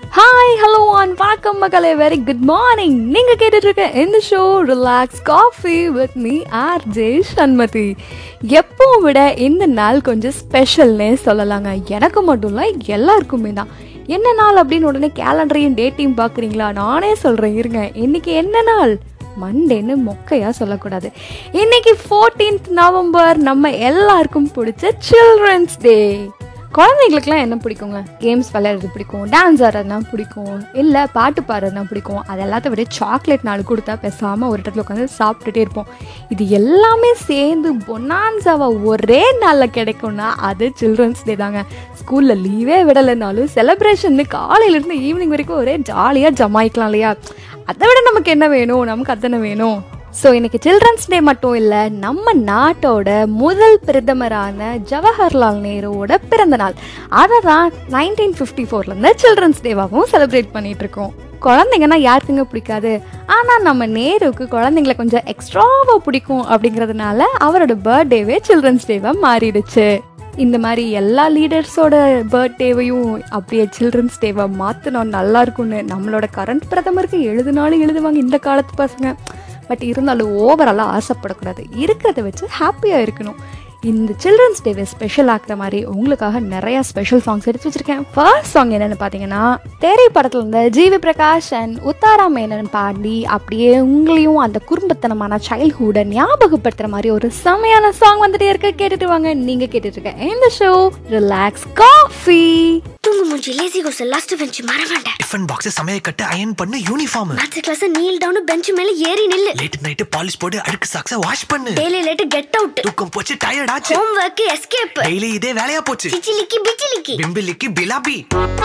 Hi hello and வணக்கம் மக்களே very good morning நீங்கள் கேட்டுட்டு இருக்க இந்த show relax coffee with me R J Shanmathi எப்பவும் விட இந்த நாள் கொஞ்சம் ஸ்பெஷல்னே சொல்லலாங்க எனக்கு மட்டும் இல்லை எல்லாருக்குமே தான் என்ன நாள் அப்படின்னு உடனே கேலண்டரையும் டேட்டையும் பார்க்குறீங்களா நானே சொல்கிறேன் இருங்க இன்னைக்கு என்ன நாள் மண்டேன்னு மொக்கையாக சொல்லக்கூடாது இன்னைக்கு ஃபோர்டீன்த் நவம்பர் நம்ம எல்லாருக்கும் பிடிச்ச சில்ட்ரன்ஸ் டே குழந்தைங்களுக்குலாம் என்ன பிடிக்குங்க கேம்ஸ் விளையாடுறது பிடிக்கும் டான்ஸ் ஆடுறதுனா பிடிக்கும் இல்லை பாட்டு பாடுறதுனா பிடிக்கும் அது எல்லாத்த விட சாக்லேட் நாலு கொடுத்தா பேசாமல் ஒரு இடத்துல உட்காந்து சாப்பிட்டுட்டே இருப்போம் இது எல்லாமே சேர்ந்து பொன்னான்சாவை ஒரே நாளில் கிடைக்கும்னா அது சில்ட்ரன்ஸ் டே தாங்க ஸ்கூலில் லீவே விடலைனாலும் செலிப்ரேஷன் காலையிலேருந்து ஈவினிங் வரைக்கும் ஒரே ஜாலியாக ஜமாய்க்கலாம் இல்லையா அதை விட நமக்கு என்ன வேணும் நமக்கு அத்தனை வேணும் ஸோ இன்னைக்கு சில்ட்ரன்ஸ் டே மட்டும் இல்லை நம்ம நாட்டோட முதல் பிரதமரான ஜவஹர்லால் நேருவோட பிறந்த நாள் அதை தான் நைன்டீன் ஃபிஃப்டி ஃபோர்லேருந்து சில்ட்ரன்ஸ் டேவாகவும் செலிப்ரேட் பண்ணிட்டு இருக்கோம் குழந்தைங்கன்னா யாருக்குங்க பிடிக்காது ஆனால் நம்ம நேருவுக்கு குழந்தைங்களை கொஞ்சம் எக்ஸ்ட்ராவாக பிடிக்கும் அப்படிங்கிறதுனால அவரோட பர்த்டேவே சில்ட்ரன்ஸ் டேவாக மாறிடுச்சு இந்த மாதிரி எல்லா லீடர்ஸோட பர்த்டேவையும் அப்படியே சில்ட்ரன்ஸ் டேவை மாற்றினோம் நல்லா இருக்கும்னு நம்மளோட கரண்ட் பிரதமருக்கு எழுதுனாலும் எழுதுவாங்க இந்த காலத்து பசங்க பட் இருந்தாலும் ஓவராலாக ஆசைப்படக்கூடாது இருக்கிறத வச்சு ஹாப்பியாக இருக்கணும் இந்த சில்ட்ரன்ஸ் டேவை ஸ்பெஷல் ஆக்குற மாதிரி உங்களுக்காக நிறைய ஸ்பெஷல் சாங்ஸ் எடுத்து வச்சிருக்கேன் ஃபர்ஸ்ட் சாங் என்னன்னு பார்த்தீங்கன்னா தேரை படத்துல இருந்த ஜிவி பிரகாஷ் அண்ட் உத்தாரா மேனன் பாடி அப்படியே உங்களையும் அந்த குறும்பத்தனமான சைல்ட்ஹுட்டை ஞாபகப்படுத்துற மாதிரி ஒரு செமையான சாங் வந்துட்டே இருக்க கேட்டுட்டு வாங்க நீங்க கேட்டுட்டு இருக்க இந்த ஷோ ரிலாக்ஸ் காஃபி தூங்கு மூஞ்சி லேசி கோஸ் லாஸ்ட் பெஞ்ச் மறவாண்ட டிஃபன் பாக்ஸ் சமைய கட்டு அயன் பண்ணு uniform maths class kneel down bench மேல ஏறி நில்லு லேட் நைட் பாலிஷ் போட்டு அழுக்கு சாக்ஸ வாஷ் பண்ணு டெய்லி லேட் கெட் அவுட் தூக்கம் போச்சு டயர்ட் ஆச்சு ஹோம் ஒர்க் எஸ்கேப் டெய்லி இதே வேலையா போச்சு சிச்சிலிக்கி பிச்சிலிக்கி பிம்பிலிக்கு பிலாபி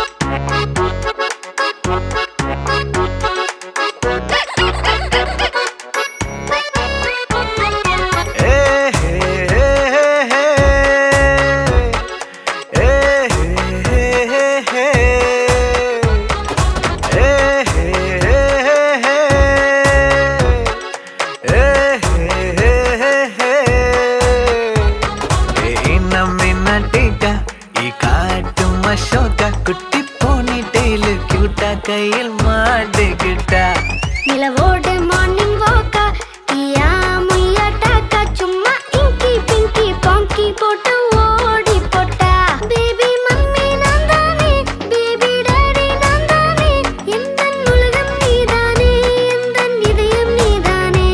குட்டி போனி டெய்லு கியூட்டா கையில் மாட்டுக்கிட்டா நிலவோடு மார்னிங் வாக்கா கியா முய்யா டாக்கா சும்மா இங்கி பிங்கி பாங்கி போட்டு ஓடி போட்டா பேபி மம்மி நான் தானே பேபி டாடி நான் தானே எந்த உலகம் நீதானே எந்த இதயம் நீதானே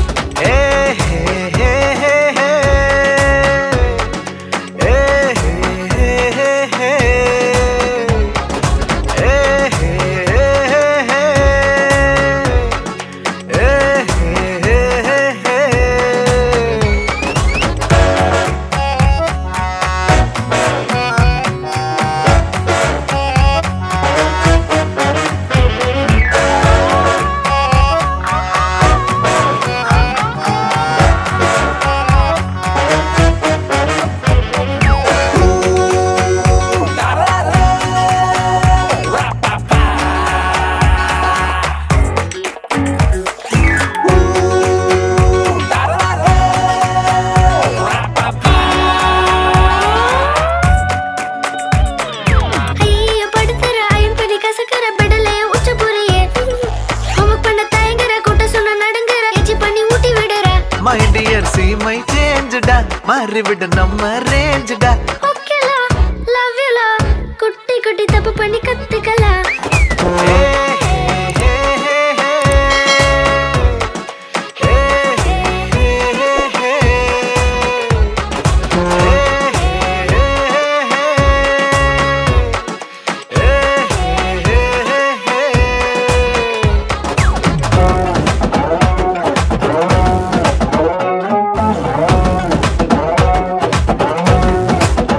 ஐயோ படுத்துற ஐம்படி கசக்கற பெடலே உச்ச புரியே ஹோம்வொர்க் பண்ண தயங்குற கூட்ட சொன்ன நடுங்குற எச்சி பண்ணி ஊட்டி விடுற மை டியர் சி மை சேஞ்சுடா மாறிவிடு நம்ம ரேஞ்சுடா ஓகேலா லவ் யூலா குட்டி குட்டி தப்பு பண்ணி கத்துக்கலாம் ஏ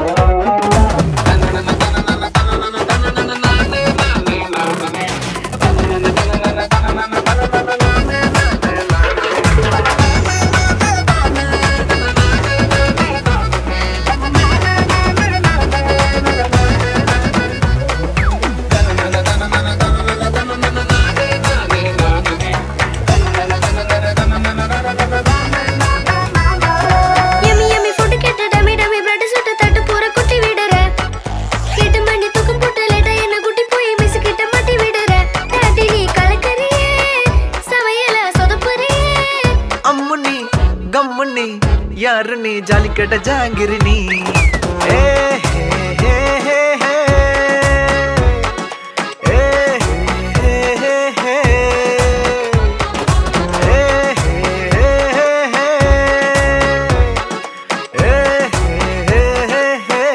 நீ ஜாலி கட்ட ஜாங்கிரி நீ ஏ ஹே ஹே ஹே ஹே. ஏ ஹே ஹே ஹே ஹே. ஏ ஹே ஹே ஹே ஹே. ஏ ஹே ஹே ஹே ஹே.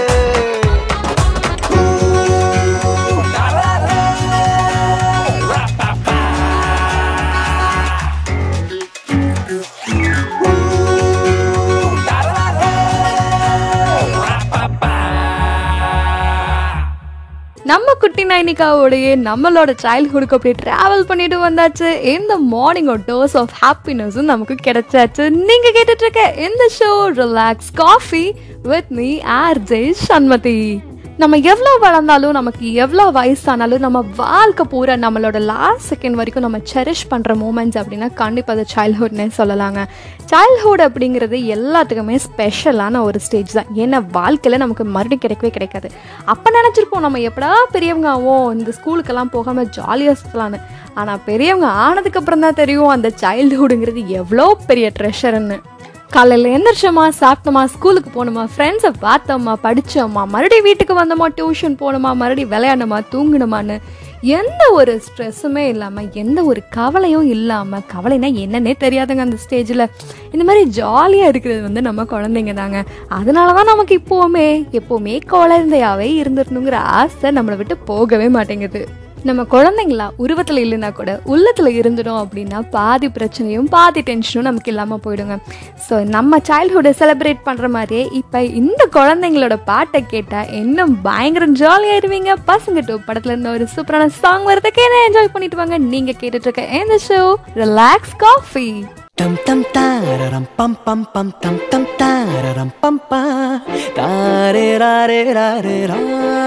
நம்ம குட்டி நைனிகாவோடைய நம்மளோட சைல்ட்ஹுட்க்கு அப்படி டிராவல் பண்ணிட்டு வந்தாச்சு இந்த மார்னிங் ஒரு டோஸ் ஆஃப் ஹாப்பினஸும் நமக்கு கிடைச்சாச்சு நீங்க கேட்டுட்டு இருக்க இந்த show relax coffee with me R J Shanmathi நம்ம எவ்வளோ வளர்ந்தாலும் நமக்கு எவ்வளோ வயசானாலும் நம்ம வாழ்க்கை பூரா நம்மளோட லாஸ்ட் செகண்ட் வரைக்கும் நம்ம செரிஷ் பண்ணுற மூமெண்ட்ஸ் அப்படின்னா கண்டிப்பாக அது சைல்ட்ஹுட்னே சொல்லலாங்க சைல்ட்ஹுட் அப்படிங்கிறது எல்லாத்துக்குமே ஸ்பெஷலான ஒரு ஸ்டேஜ் தான் ஏன்னா வாழ்க்கையில் நமக்கு மறுபடியும் கிடைக்கவே கிடைக்காது அப்போ நினச்சிருப்போம் நம்ம எப்படா பெரியவங்க ஆவோம் இந்த ஸ்கூலுக்கெல்லாம் போகாமல் ஜாலியாக சுற்றலான்னு ஆனால் பெரியவங்க ஆனதுக்கப்புறம் தான் தெரியும் அந்த சைல்ட்ஹுட்டுங்கிறது எவ்வளோ பெரிய ட்ரெஷர்னு காலையில் எந்திரிச்சோமா சாப்பிட்டோமா ஸ்கூலுக்கு போகணுமா ஃப்ரெண்ட்ஸை பார்த்தோமா படித்தோமா மறுபடியும் வீட்டுக்கு வந்தோமா டியூஷன் போகணுமா மறுபடியும் விளையாடணுமா தூங்கணுமான்னு எந்த ஒரு ஸ்ட்ரெஸ்ஸுமே இல்லாமல் எந்த ஒரு கவலையும் இல்லாமல் கவலைனா என்னன்னே தெரியாதுங்க அந்த ஸ்டேஜில் இந்த மாதிரி ஜாலியாக இருக்கிறது வந்து நம்ம குழந்தைங்க தாங்க அதனால தான் நமக்கு இப்போவுமே எப்போவுமே குழந்தையாவே இருந்துடணுங்கிற ஆசை நம்மளை விட்டு போகவே மாட்டேங்குது நம்ம குழந்தைங்களா உருவத்தில் இல்லைன்னா கூட உள்ளத்தில் இருந்துடும் அப்படின்னா பாதி பிரச்சனையும் பாதி டென்ஷனும் நமக்கு இல்லாமல் போயிடுங்க ஸோ நம்ம சைல்ட்ஹுட்டை செலிப்ரேட் பண்ணுற மாதிரியே இப்போ இந்த குழந்தைங்களோட பாட்டை கேட்டால் இன்னும் பயங்கர ஜாலியாயிருவீங்க பசங்க டூ படத்துல இருந்து ஒரு சூப்பரான சாங் வரதுக்கு என்ன என்ஜாய் பண்ணிட்டு வாங்க நீங்கள் கேட்டுட்டு இருக்க இந்த show relax coffee Tam tam tararam pam pam pam tam tam tararam pam pa tare rare rare ra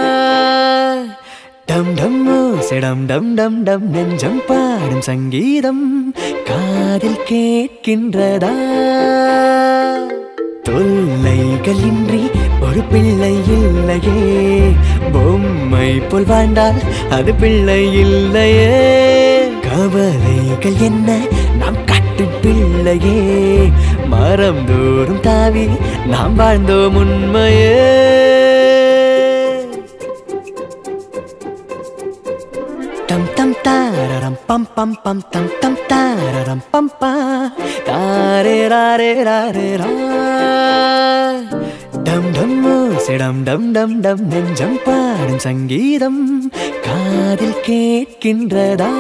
டம் டம் செடம் டம் டம் டம் நெஞ்சம் பாடும் சங்கீதம் காதில் கேட்கின்றதா தொல்லைகள் இன்றி ஒரு பிள்ளை இல்லையே பொம்மை போல் வாழ்ந்தால் அது பிள்ளை இல்லையே கவலைகள் என்ன நாம் கட்டும் பிள்ளையே மரம் தோறும் தாவி நாம் வாழ்ந்தோம் உண்மையே Tam tam tararam pam pam pam tam tam tararam pam pa tare rare rare ra டம் டம் செடம் டம் டம் டம் நெஞ்சம் பாடும் சங்கீதம் காதில் கேட்கின்றதா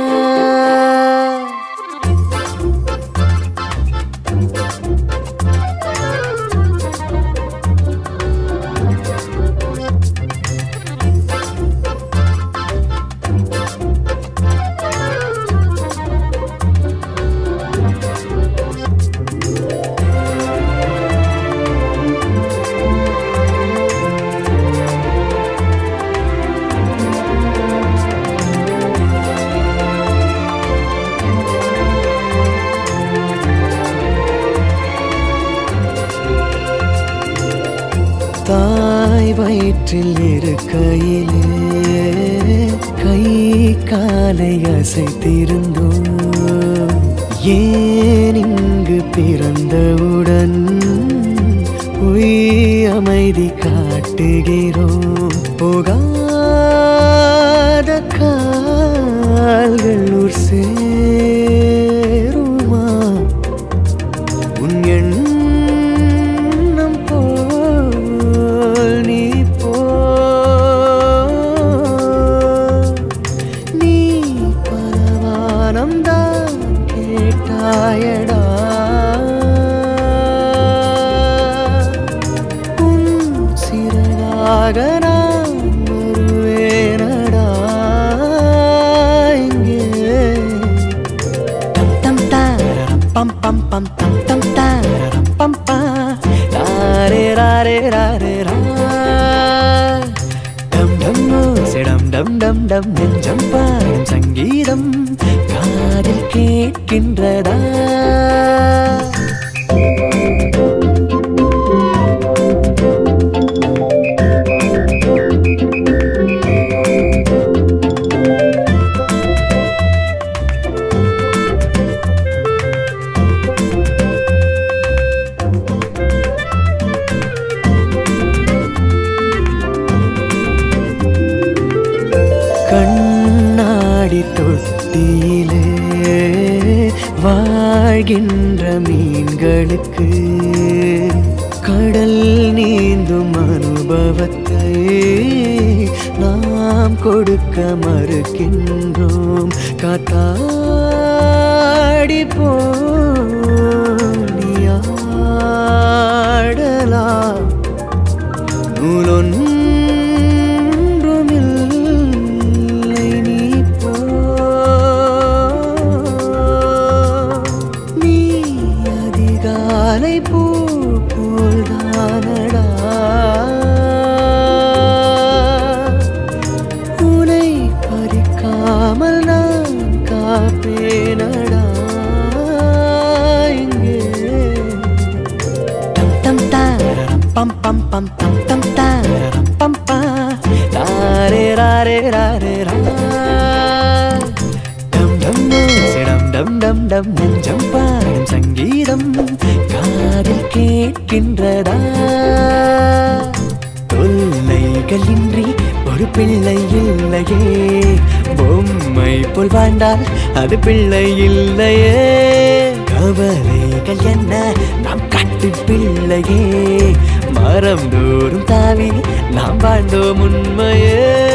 தாய் வயிற்றில் இருக்கையிலே கை காலை அசைத்திருந்தோம் ஏன் இங்கு பிறந்தவுடன் பொய் அமைதி காட்டுகிறோம் போகாத கால்கள் ஊர் சேருமா உன் எண்ணம் போல் நீ போ நீ பரவானம் தான் கேட்டாயடா உன் சிறகாக நான் வருவேனடா இங்கே Tam tam tararam pam pam pam tam tam tararam pam pa rare rare rare ra டம் டம் செடம் டம் டம் டம் நெஞ்சம் பாடும் சங்கீதம் காதில் கேட்கின்றதா கண்ணாடி தொட்டியிலே வாழ்கின்ற மீன்களுக்கு கடல் நீந்தும் அனுபவத்தை நாம் கொடுக்க மறுக்கின்றோம் காத்தாடி போனியாடலாம் நூலொன்றுமில்லை நீ போ நீ அதிகாலை பூ போல்தானடா உனை பறிக்காமல் நான் காப்பேனடா இங்கே டம் டம் தாரரம் பம் பம் பம் டம் டம் தாரரம் பம் பா ராரே ராரே ராரே ரா டம் டம் சிடம் டம் டம் டம் நெஞ்சம் பாடும் சங்கீதம் காதில் கேட்கின்றதா தொல்லைகளின்றி ஒரு பிள்ளை இல்லையே பொம்மை போல் வாழ்ந்தால் அது பிள்ளை இல்லையே கவலைகள் என்ன நாம் கட்டு பிள்ளையே மரம் தோறும் தாவி நாம் வாழ்ந்தோம் உண்மையே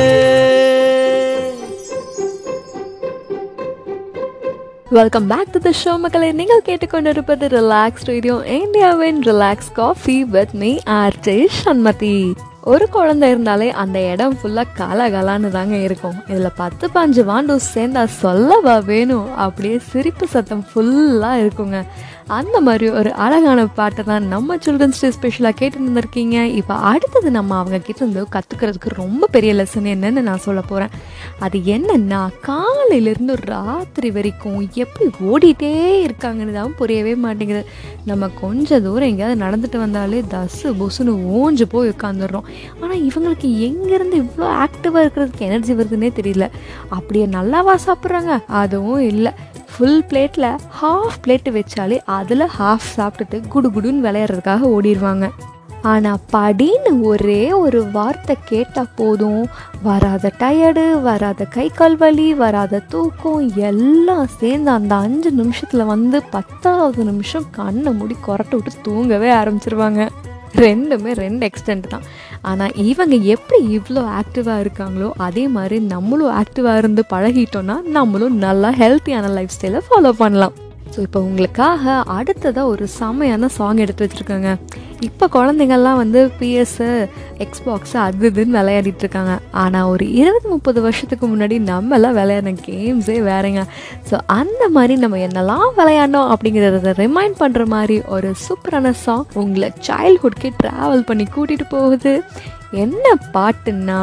welcome back to the show மக்களை நீங்கள் கேட்டுக்கொண்டிருப்பது ரிலாக்ஸ் ரேடியோ இந்தியாவின் relax coffee with me RJ Shanmathi ஒரு குழந்தை இருந்தாலே அந்த இடம் ஃபுல்லாக கலகலான்னு தாங்க இருக்கும் இதில் பத்து பாஞ்சு வாண்டு சேர்ந்தா சொல்லவா வேணும் அப்படியே சிரிப்பு சத்தம் ஃபுல்லாக இருக்குங்க அந்த மாதிரி ஒரு அழகான பாட்டை தான் நம்ம சில்ட்ரன்ஸ் டே ஸ்பெஷலாக கேட்டு இருந்திருக்கீங்க இப்போ அடுத்தது நம்ம அவங்க கிட்ட இருந்து கற்றுக்கிறதுக்கு ரொம்ப பெரிய லெசன் என்னன்னு நான் சொல்ல போகிறேன் அது என்னன்னா காலையிலேருந்து ராத்திரி வரைக்கும் எப்படி ஓடிட்டே இருக்காங்கன்னு தான் புரியவே மாட்டேங்குது நம்ம கொஞ்ச தூரம் எங்கேயாவது நடந்துட்டு வந்தாலே தசு புசுன்னு ஓஞ்சு போய் உட்காந்துடுறோம் ஆனால் இவங்களுக்கு எங்கேருந்து இவ்வளோ ஆக்டிவாக இருக்கிறதுக்கு எனர்ஜி வருதுன்னே தெரியல அப்படியே நல்லாவா சாப்பிட்றாங்க அதுவும் இல்லை ஃபுல் பிளேட்டில் ஹாஃப் பிளேட்டு வச்சாலே அதில் ஹாஃப் சாப்பிட்டுட்டு குடு குடுன்னு விளையாடுறதுக்காக ஓடிடுவாங்க ஆனால் படின்னு ஒரே ஒரு வார்த்தை கேட்டால் போதும் வராத டயர்டு வராத கை கால் வலி வராத தூக்கம் எல்லாம் சேர்ந்து அந்த அஞ்சு நிமிஷத்தில் வந்து பத்தாவது நிமிஷம் கண்ணை மூடி கொரட்டை விட்டு தூங்கவே ஆரம்பிச்சிருவாங்க ரெண்டுமே ரெண்டு எக்ஸ்டென்ட் தான் ஆனால் இவங்க எப்படி இவ்வளோ ஆக்டிவாக இருக்காங்களோ அதே மாதிரி நம்மளும் ஆக்டிவாக இருந்து பழகிட்டோன்னா நம்மளும் நல்லா ஹெல்த்தியான லைஃப் ஸ்டைலை ஃபாலோ பண்ணலாம் ஸோ இப்போ உங்களுக்காக அடுத்ததாக ஒரு செம்மையான சாங் எடுத்து வச்சுருக்காங்க இப்போ குழந்தைங்கள்லாம் வந்து பிஎஸ்ஸு எக்ஸ்பாக்ஸு அது இதுன்னு விளையாடிட்டு இருக்காங்க ஆனால் ஒரு இருபது முப்பது வருஷத்துக்கு முன்னாடி நம்மலாம் விளையாடின கேம்ஸே வேறங்க ஸோ அந்த மாதிரி நம்ம என்னெல்லாம் விளையாடணும் அப்படிங்கிறத ரிமைண்ட் பண்ணுற மாதிரி ஒரு சூப்பரான சாங் உங்களை சைல்ட்ஹுட்கே ட்ராவல் பண்ணி கூட்டிகிட்டு போகுது என்ன பாட்டுன்னா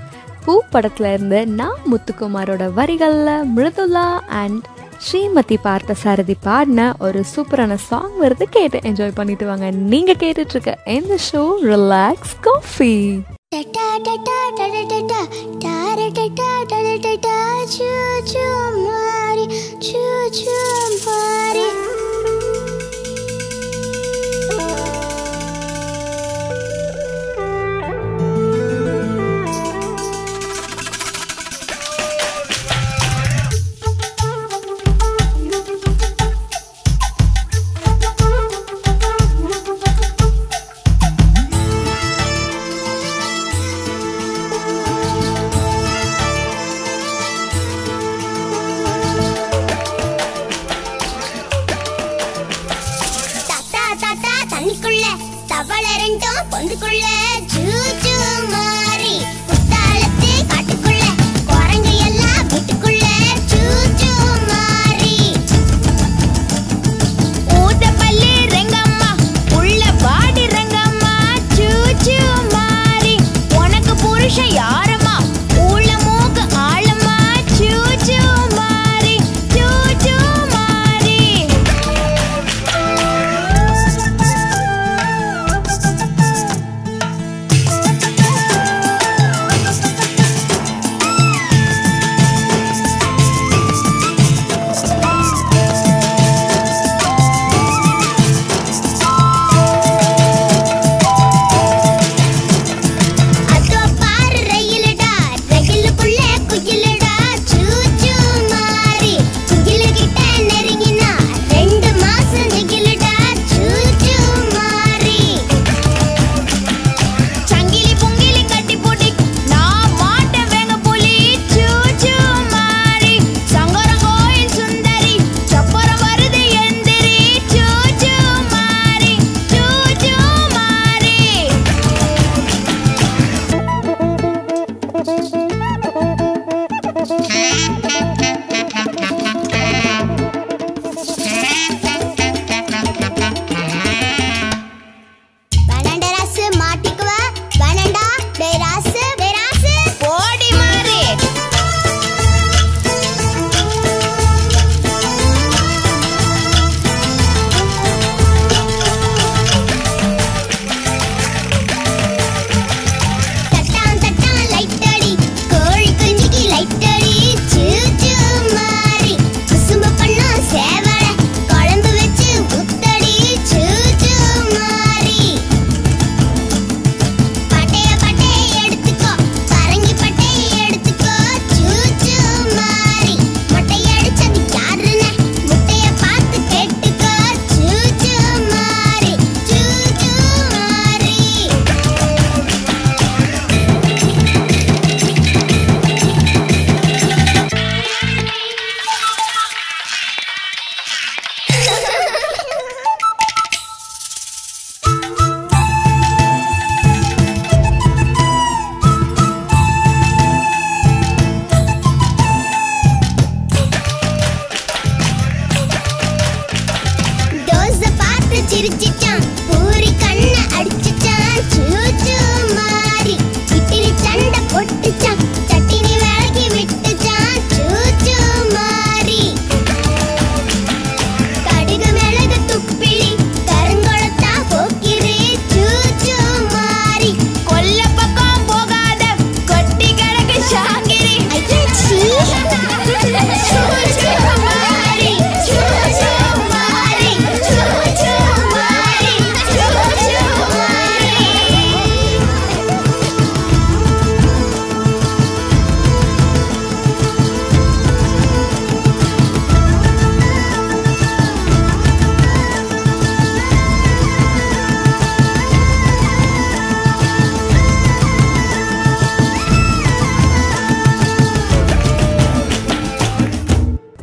பூ படத்துல இருந்து நான் முத்துக்குமாரோட வரிகளில் மிருதுலா அண்ட் ஸ்ரீமதி பார்த்த சாரதி பாடின ஒரு சூப்பரான சாங் வருது கேட்டு என்ஜாய் பண்ணிட்டு வாங்க நீங்க கேட்டுட்டு இருக்க இந்த ஷோ ரிலாக்ஸ் காஃபி டடா டடா டடா டடா டார டடா டடா டடா சூ சூ மாரி சூ சூ மாரி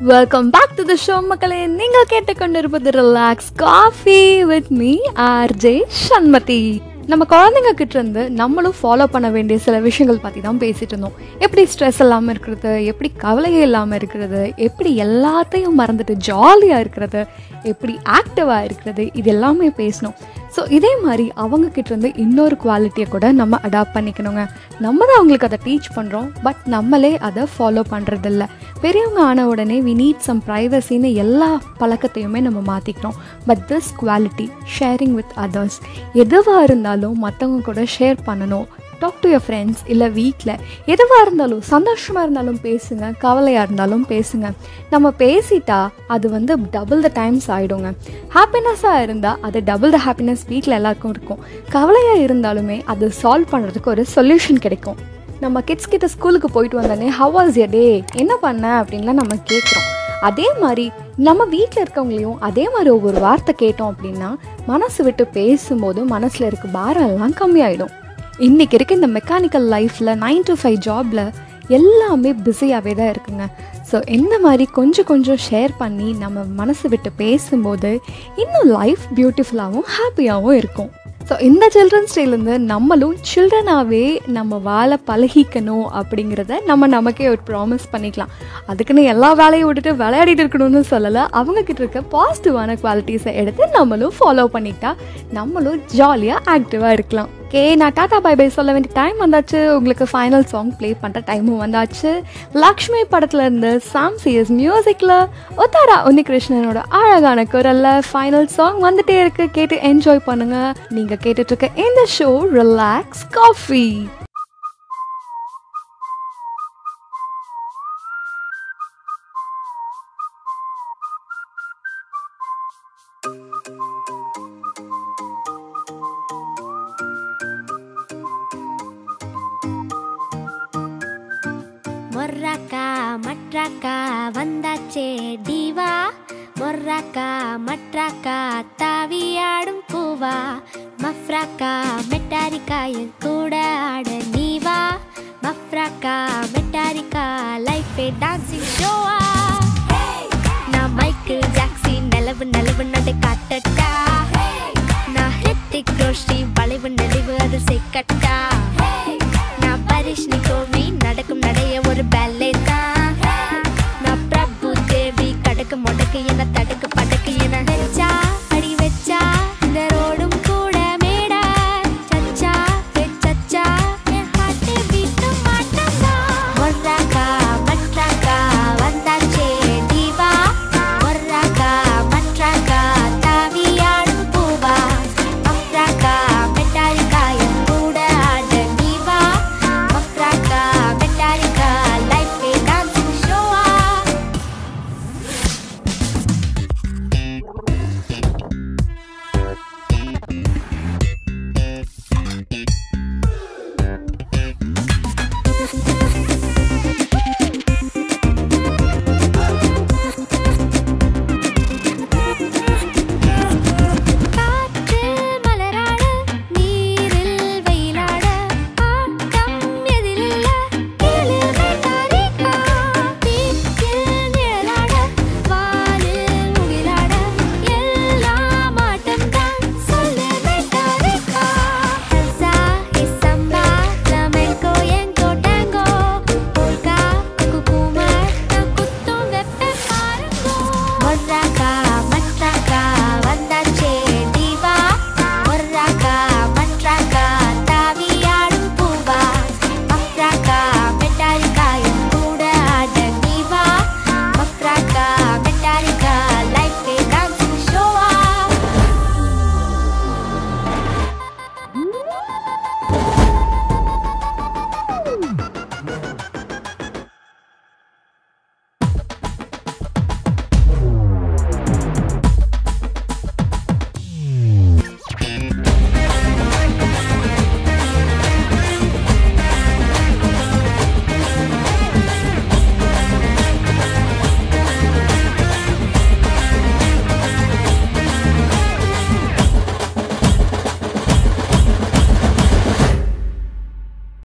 welcome back to the show மக்களே நீங்கள் கேட்டுக்கொண்டிருப்பது relax coffee with me RJ Shanmathi நம்ம குழந்தைங்க கிட்ட இருந்து நம்மளும் ஃபாலோ பண்ண வேண்டிய சில விஷயங்கள் பற்றி தான் பேசிட்டு இருந்தோம் எப்படி ஸ்ட்ரெஸ் இல்லாமல் இருக்கிறது எப்படி கவலையே இல்லாமல் இருக்கிறது எப்படி எல்லாத்தையும் மறந்துட்டு ஜாலியாக இருக்கிறது எப்படி ஆக்டிவாக இருக்கிறது இது எல்லாமே பேசணும் ஸோ இதே மாதிரி அவங்க கிட்ட இருந்து இன்னொரு குவாலிட்டியை கூட நம்ம அடாப்ட் பண்ணிக்கணுங்க நம்ம தான் அவங்களுக்கு அதை டீச் பண்ணுறோம் பட் நம்மளே அதை ஃபாலோ பண்ணுறதில்ல பெரியவங்க ஆன உடனே வி நீட் சம் ப்ரைவசின்னு எல்லா பழக்கத்தையுமே நம்ம மாற்றிக்கிறோம் but this quality sharing with others எதுவாக இருந்தாலும் மற்றவங்க கூட ஷேர் பண்ணணும் டாக் டு யர் ஃப்ரெண்ட்ஸ் இல்லை வீட்டில் எதுவாக இருந்தாலும் சந்தோஷமாக இருந்தாலும் பேசுங்க கவலையாக இருந்தாலும் பேசுங்க நம்ம பேசிட்டா அது வந்து டபுள் த டைம்ஸ் ஆகிடுங்க ஹாப்பினஸ்ஸாக இருந்தால் அது டபுள் த ஹாப்பினஸ் வீட்டில் எல்லாருக்கும் இருக்கும் கவலையாக இருந்தாலுமே அது சால்வ் பண்ணுறதுக்கு ஒரு சொல்யூஷன் கிடைக்கும் நம்ம கிட்ஸ் கிட்ட ஸ்கூலுக்கு போயிட்டு வந்தோடனே ஹவ் வாஸ் எ டே என்ன பண்ண அப்படின்லாம் நம்ம கேட்குறோம் அதே மாதிரி நம்ம வீட்டில் இருக்கவங்களையும் அதே மாதிரி ஒவ்வொரு வார்த்தை கேட்டோம் அப்படின்னா மனசு விட்டு பேசும்போது மனசில் இருக்க பாரம் எல்லாம் கம்மியாயிடும் இன்றைக்கி இருக்க இந்த மெக்கானிக்கல் லைஃப்பில் நைன் டு ஃபைவ் ஜாபில் எல்லாமே பிஸியாகவே தான் இருக்குங்க ஸோ இந்த மாதிரி கொஞ்சம் கொஞ்சம் ஷேர் பண்ணி நம்ம மனசு விட்டு பேசும்போது இன்னும் லைஃப் பியூட்டிஃபுல்லாகவும் ஹாப்பியாகவும் இருக்கும் ஸோ இந்த சில்ட்ரன்ஸ் டேலேருந்து நம்மளும் சில்ட்ரனாகவே நம்ம வாழ பழகிக்கணும் அப்படிங்கிறத நம்ம நமக்கே ஒரு ப்ராமிஸ் பண்ணிக்கலாம் அதுக்குன்னு எல்லா வேலையும் விட்டுட்டு விளையாடிட்டு இருக்கணும்னு சொல்லலை அவங்கக்கிட்ட இருக்க பாசிட்டிவான குவாலிட்டிஸை எடுத்து நம்மளும் ஃபாலோ பண்ணிட்டா நம்மளும் ஜாலியாக ஆக்டிவாக இருக்கலாம் ஓகே நான் டாடா பை பை சொல்ல வேண்டிய டைம் வந்தாச்சு உங்களுக்கு ஃபைனல் சாங் ப்ளே பண்ணுற டைமும் வந்தாச்சு லக்ஷ்மி படத்துல இருந்து சாம் சிஎஸ் மியூசிக்கில் ஒத்தாரா உன்னிகிருஷ்ணனோட அழகான குரலில் ஃபைனல் சாங் வந்துட்டே இருக்கு கேட்டு என்ஜாய் பண்ணுங்க நீங்கள் கேட்டுட்டு இருக்க இந்த ஷோ ரிலாக்ஸ் காஃபி மொர்ராக்கா மட்ராக்கா வந்தாச்சே டிவா மொர்ராக்கா மட்ராக்கா தாவியாடும் பூவா மஃப்ராக்கா மெட்டாரிக்கா என் கூட ஆட நீவா மஃப்ராக்கா மெட்டாரிக்கா லைஃபே டான்சிங் ஷோவா நான் மைக்கேல் ஜாக்சி நிலவு நிலவு நடை காட்டட்டா நான் ஹித்திக் ரோஷி வளைவு நெளிவு அது செய்கட்டா